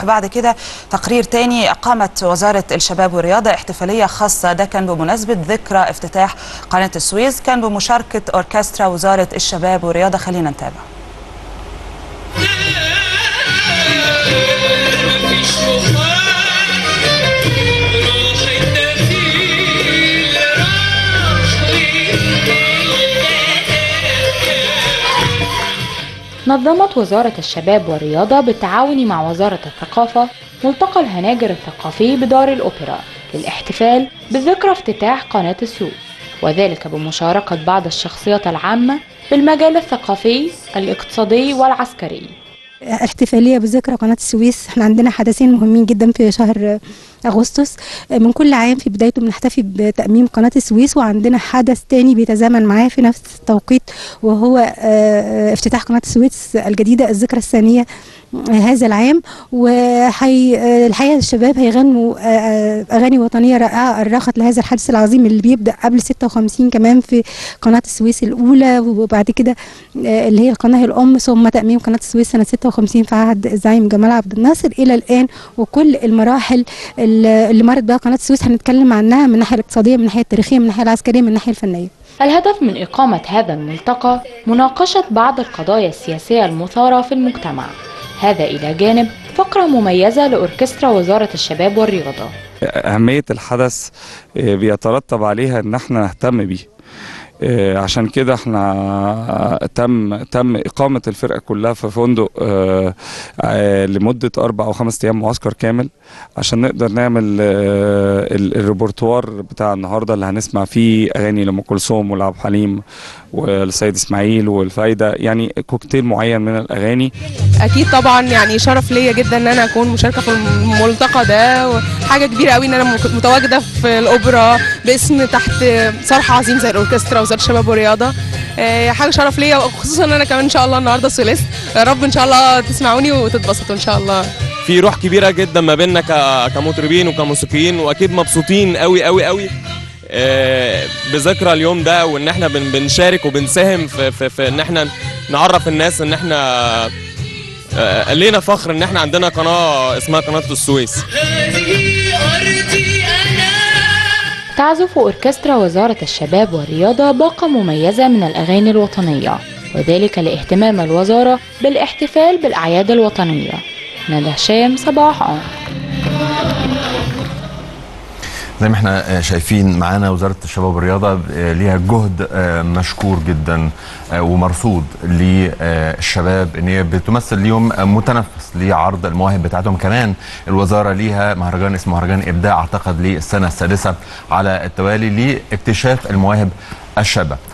نروح بعد كده تقرير تاني أقامت وزارة الشباب والرياضة احتفالية خاصة ده كان بمناسبة ذكرى افتتاح قناة السويس كان بمشاركة أوركسترا وزارة الشباب والرياضة خلينا نتابع نظمت وزارة الشباب والرياضة بالتعاون مع وزارة الثقافة ملتقى الهناجر الثقافي بدار الأوبرا للاحتفال بذكرى افتتاح قناة السويس وذلك بمشاركة بعض الشخصيات العامة بالمجال الثقافي الاقتصادي والعسكري احتفاليه بذكرى قناه السويس احنا عندنا حدثين مهمين جدا في شهر اغسطس من كل عام في بدايته بنحتفي بتاميم قناه السويس وعندنا حدث تاني بيتزامن معاه في نفس التوقيت وهو افتتاح قناه السويس الجديده الذكرى الثانيه هذا العام وحي الحقيقه الشباب هيغنوا اغاني وطنيه رائعه أرخت لهذا الحدث العظيم اللي بيبدا قبل 56 كمان في قناه السويس الاولى وبعد كده اللي هي القناه الام ثم تاميم قناه السويس سنه 56 في عهد الزعيم جمال عبد الناصر الى الان وكل المراحل اللي مرت بها قناه السويس هنتكلم عنها من الناحيه الاقتصاديه من الناحيه التاريخيه من الناحيه العسكريه من الناحيه الفنيه الهدف من إقامة هذا الملتقى مناقشة بعض القضايا السياسية المثارة في المجتمع هذا إلى جانب فقرة مميزة لأوركسترا وزارة الشباب والرياضة أهمية الحدث بيترتب عليها إن احنا نهتم بيه عشان كده احنا تم تم اقامه الفرقه كلها في فندق لمده اربع او خمس ايام معسكر كامل عشان نقدر نعمل الريبورتوار بتاع النهارده اللي هنسمع فيه اغاني لام كلثوم والعبد الحليم والسيد اسماعيل والفايده يعني كوكتيل معين من الاغاني اكيد طبعا يعني شرف ليا جدا ان انا اكون مشاركه في الملتقى ده وحاجه كبيره قوي ان انا متواجده في الاوبرا باسم تحت صرح عظيم زي الاوركسترا وزاره الشباب والرياضه حاجه شرف ليا وخصوصا ان انا كمان ان شاء الله النهارده سوليست يا رب ان شاء الله تسمعوني وتتبسطوا ان شاء الله في روح كبيره جدا ما بيننا كمطربين وكموسيقيين واكيد مبسوطين قوي قوي قوي بذكرى اليوم ده وان احنا بنشارك وبنساهم في, في, في ان احنا نعرف الناس ان احنا لينا فخر ان احنا عندنا قناه اسمها قناه السويس تعزف أوركسترا وزارة الشباب والرياضة باقة مميزة من الأغاني الوطنية وذلك لاهتمام الوزارة بالاحتفال بالأعياد الوطنية ندى هشام صباح عمر زي ما احنا شايفين معانا وزاره الشباب والرياضه ليها جهد مشكور جدا ومرصود للشباب ان هي بتمثل ليهم متنفس لعرض المواهب بتاعتهم كمان الوزاره ليها مهرجان اسمه مهرجان ابداع اعتقد للسنه السادسه على التوالي لاكتشاف المواهب الشابه